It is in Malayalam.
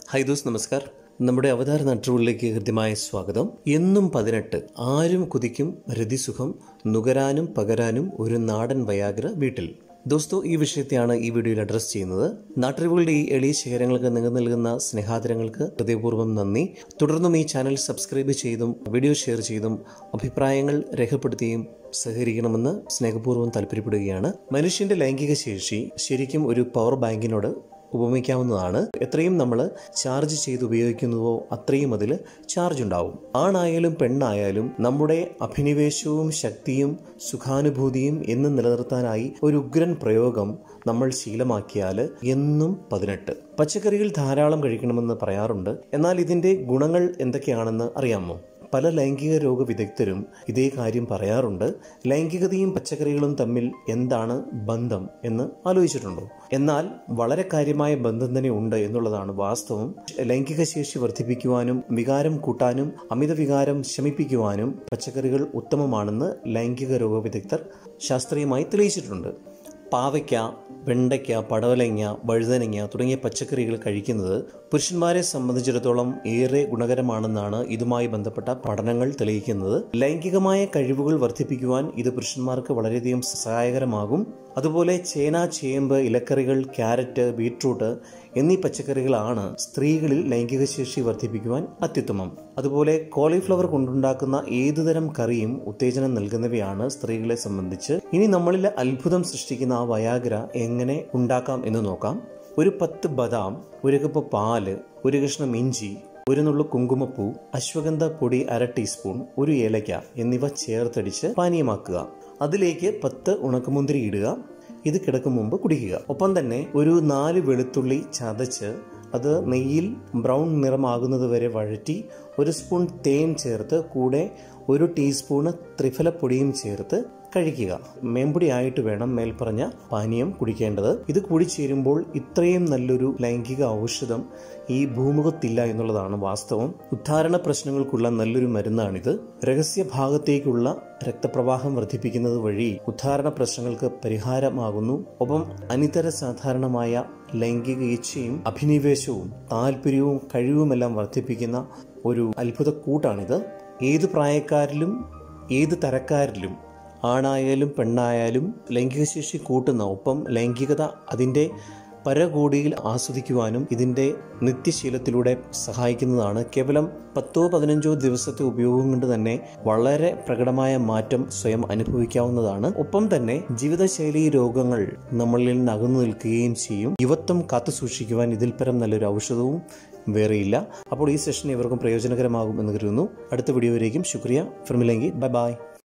ഹൈ ദോസ് നമസ്കാർ നമ്മുടെ അവതാര നട്ടുകളിലേക്ക് ഹൃദ്യമായ സ്വാഗതം എന്നും പതിനെട്ട് ആരും കുതിക്കും രതിസുഖം നുകരാനും പകരാനും ഒരു നാടൻ വയാഗ്ര വീട്ടിൽ ദോസ്തോ ഈ വിഷയത്തെയാണ് ഈ വീഡിയോയിൽ അഡ്രസ് ചെയ്യുന്നത് നാട്ടറിവുകളുടെ ഈ എളിയ ശേഖരങ്ങൾക്ക് നിങ്ങൾ നൽകുന്ന സ്നേഹാദരങ്ങൾക്ക് ഹൃദയപൂർവ്വം നന്ദി തുടർന്നും ഈ ചാനൽ സബ്സ്ക്രൈബ് ചെയ്തും വീഡിയോ ഷെയർ ചെയ്തും അഭിപ്രായങ്ങൾ രേഖപ്പെടുത്തിയും സഹകരിക്കണമെന്ന് സ്നേഹപൂർവ്വം താല്പര്യപ്പെടുകയാണ് മനുഷ്യന്റെ ലൈംഗിക ശേഷി ശരിക്കും ഒരു പവർ ബാങ്കിനോട് ഉപമിക്കാവുന്നതാണ് എത്രയും നമ്മൾ ചാർജ് ചെയ്ത് ഉപയോഗിക്കുന്നുവോ അത്രയും അതിൽ ചാർജ് ഉണ്ടാവും ആണായാലും പെണ്ണായാലും നമ്മുടെ അഭിനിവേശവും ശക്തിയും സുഖാനുഭൂതിയും എന്നും നിലനിർത്താനായി ഒരു ഉഗ്രൻ പ്രയോഗം നമ്മൾ ശീലമാക്കിയാൽ എന്നും പതിനെട്ട് പച്ചക്കറികൾ ധാരാളം കഴിക്കണമെന്ന് പറയാറുണ്ട് എന്നാൽ ഇതിന്റെ ഗുണങ്ങൾ എന്തൊക്കെയാണെന്ന് അറിയാമോ പല ലൈംഗിക രോഗ വിദഗ്ധരും ഇതേ കാര്യം പറയാറുണ്ട് ലൈംഗികതയും പച്ചക്കറികളും തമ്മിൽ എന്താണ് ബന്ധം എന്ന് ആലോചിച്ചിട്ടുണ്ടോ എന്നാൽ വളരെ കാര്യമായ ബന്ധം തന്നെ ഉണ്ട് എന്നുള്ളതാണ് വാസ്തവം ലൈംഗിക ശേഷി വർദ്ധിപ്പിക്കുവാനും വികാരം കൂട്ടാനും അമിത വികാരം ശമിപ്പിക്കുവാനും പച്ചക്കറികൾ ഉത്തമമാണെന്ന് ലൈംഗിക രോഗ വിദഗ്ധർ ശാസ്ത്രീയമായി തെളിയിച്ചിട്ടുണ്ട് പാവയ്ക്ക വെണ്ടയ്ക്ക പടവലങ്ങ വഴുതനങ്ങ തുടങ്ങിയ പച്ചക്കറികൾ കഴിക്കുന്നത് പുരുഷന്മാരെ സംബന്ധിച്ചിടത്തോളം ഏറെ ഗുണകരമാണെന്നാണ് ഇതുമായി ബന്ധപ്പെട്ട പഠനങ്ങൾ തെളിയിക്കുന്നത് ലൈംഗികമായ കഴിവുകൾ വർദ്ധിപ്പിക്കുവാൻ ഇത് പുരുഷന്മാർക്ക് വളരെയധികം സഹായകരമാകും അതുപോലെ ചേന ചേമ്പ് ഇലക്കറികൾ ക്യാരറ്റ് ബീട്രൂട്ട് എന്നീ പച്ചക്കറികളാണ് സ്ത്രീകളിൽ ലൈംഗിക ശേഷി വർദ്ധിപ്പിക്കുവാൻ അത്യുത്തമം അതുപോലെ കോളിഫ്ലവർ കൊണ്ടുണ്ടാക്കുന്ന ഏതുതരം കറിയും ഉത്തേജനം നൽകുന്നവയാണ് സ്ത്രീകളെ സംബന്ധിച്ച് ഇനി നമ്മളിൽ അത്ഭുതം സൃഷ്ടിക്കുന്ന ആ വയാഗ്ര എങ്ങനെ ഉണ്ടാക്കാം എന്ന് നോക്കാം ഒരു പത്ത് ബദാം ഒരു കപ്പ് പാല് ഒരു കഷ്ണം ഇഞ്ചി ഒരു നുള്ളു കുങ്കുമപ്പൂ അശ്വഗന്ധ പൊടി അര ടീസ്പൂൺ ഒരു ഏലയ്ക്ക എന്നിവ ചേർത്തടിച്ച് പാനീയമാക്കുക അതിലേക്ക് പത്ത് ഉണക്കമുന്തിരി ഇടുക ഇത് കിടക്കും മുമ്പ് കുടിക്കുക ഒപ്പം തന്നെ ഒരു നാല് വെളുത്തുള്ളി ചതച്ച് അത് നെയ്യിൽ ബ്രൗൺ നിറമാകുന്നത് വരെ വഴറ്റി ഒരു സ്പൂൺ തേൻ ചേർത്ത് കൂടെ ഒരു ടീസ്പൂണ് ത്രിഫലപ്പൊടിയും ചേർത്ത് കഴിക്കുക മേമ്പൊടി ആയിട്ട് വേണം മേൽപ്പറഞ്ഞ പാനീയം കുടിക്കേണ്ടത് ഇത് കുടിച്ചേരുമ്പോൾ ഇത്രയും നല്ലൊരു ലൈംഗിക ഔഷധം ഈ ഭൂമുഖത്തില്ല എന്നുള്ളതാണ് വാസ്തവം ഉദ്ധാരണ പ്രശ്നങ്ങൾക്കുള്ള നല്ലൊരു മരുന്നാണിത് രഹസ്യ ഭാഗത്തേക്കുള്ള രക്തപ്രവാഹം വർദ്ധിപ്പിക്കുന്നത് വഴി ഉദ്ധാരണ പ്രശ്നങ്ങൾക്ക് പരിഹാരമാകുന്നു ഒപ്പം അനിതര സാധാരണമായ ലൈംഗിക ഇച്ഛയും അഭിനിവേശവും താല്പര്യവും കഴിവുമെല്ലാം വർദ്ധിപ്പിക്കുന്ന ഒരു അത്ഭുത കൂട്ടാണിത് ഏത് പ്രായക്കാരിലും ഏത് തരക്കാരിലും ആണായാലും പെണ്ണായാലും ലൈംഗികശേഷി കൂട്ടുന്ന ഒപ്പം ലൈംഗികത അതിൻ്റെ പരകോടിയിൽ ആസ്വദിക്കുവാനും ഇതിൻ്റെ നിത്യശീലത്തിലൂടെ സഹായിക്കുന്നതാണ് കേവലം പത്തോ പതിനഞ്ചോ ദിവസത്തെ ഉപയോഗം കൊണ്ട് തന്നെ വളരെ പ്രകടമായ മാറ്റം സ്വയം അനുഭവിക്കാവുന്നതാണ് ഒപ്പം തന്നെ ജീവിതശൈലി രോഗങ്ങൾ നമ്മളിൽ നിന്ന് അകന്നു നിൽക്കുകയും ചെയ്യും യുവത്വം കാത്തു സൂക്ഷിക്കുവാൻ ഇതിൽ പരം നല്ലൊരു ഔഷധവും വേറെയില്ല അപ്പോൾ ഈ സെഷൻ ഇവർക്കും പ്രയോജനകരമാകും എന്ന് കരുതുന്നു അടുത്ത വീഡിയോയിലേക്കും ശുക്രിയ ഫിർമിലെങ്കി ബൈ ബൈ